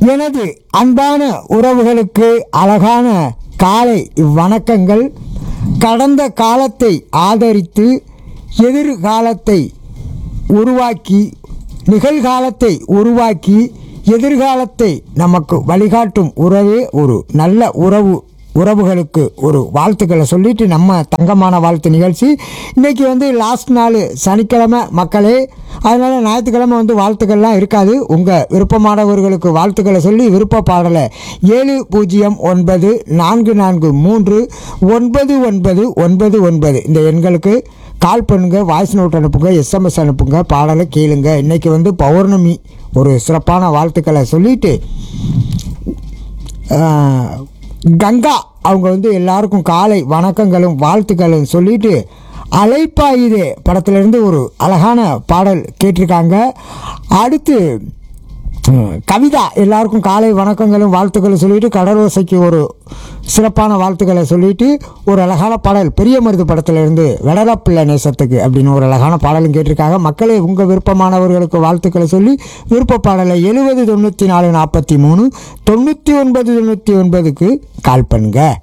எனது அன்பான உறவுகளுக்கு அழகான காலை வணக்கங்கள் கடந்த காலத்தை ஆதரித்து எதிர்காலத்தை உருவாக்கி நிகழ்காலத்தை உருவாக்கி எதிர்காலத்தை நமக்கு வழிகாட்டும் உறவே ஒரு நல்ல உறவு உறவுகளுக்கு ஒரு வாழ்த்துக்களை சொல்லிட்டு நம்ம தங்கமான வாழ்த்து நிகழ்ச்சி இன்னைக்கு வந்து லாஸ்ட் நாள் சனிக்கிழமை மக்களே அதனால் ஞாயிற்றுக்கிழமை வந்து வாழ்த்துக்கள்லாம் இருக்காது உங்கள் விருப்பமானவர்களுக்கு வாழ்த்துக்களை சொல்லி விருப்ப பாடலை ஏழு பூஜ்ஜியம் ஒன்பது நான்கு நான்கு மூன்று ஒன்பது ஒன்பது ஒன்பது ஒன்பது இந்த எண்களுக்கு கால் பண்ணுங்க வாய்ஸ் நோட் அனுப்புங்க எஸ்எம்எஸ் அனுப்புங்க பாடலை கேளுங்க இன்னைக்கு வந்து பௌர்ணமி ஒரு சிறப்பான வாழ்த்துக்களை சொல்லிட்டு ஆஹ், கங்கா அவங்க வந்து எல்லாருக்கும் காலை வணக்கங்களும் வாழ்த்துக்களும் சொல்லிட்டு அலைப்பாயுதே படத்திலிருந்து ஒரு அழகான பாடல் கேட்டிருக்காங்க அடுத்து ம், கவிதா எல்லாருக்கும் காலை வணக்கங்களும் வாழ்த்துக்களும் சொல்லிட்டு கடலோசைக்கு ஒரு சிறப்பான வாழ்த்துக்களை சொல்லிட்டு ஒரு அழகான பாடல் பெரிய மருது படத்திலிருந்து வெடலப்பிள்ளை நேசத்துக்கு அப்படின்னு ஒரு அழகான பாடலும் கேட்டிருக்காங்க மக்களே உங்கள் விருப்பமானவர்களுக்கு வாழ்த்துக்களை சொல்லி விருப்ப பாடலை எழுபது தொண்ணூற்றி நாலு நாற்பத்தி மூணு தொண்ணூற்றி ஒன்பது தொண்ணூற்றி ஒன்பதுக்கு கால் பண்ணுங்க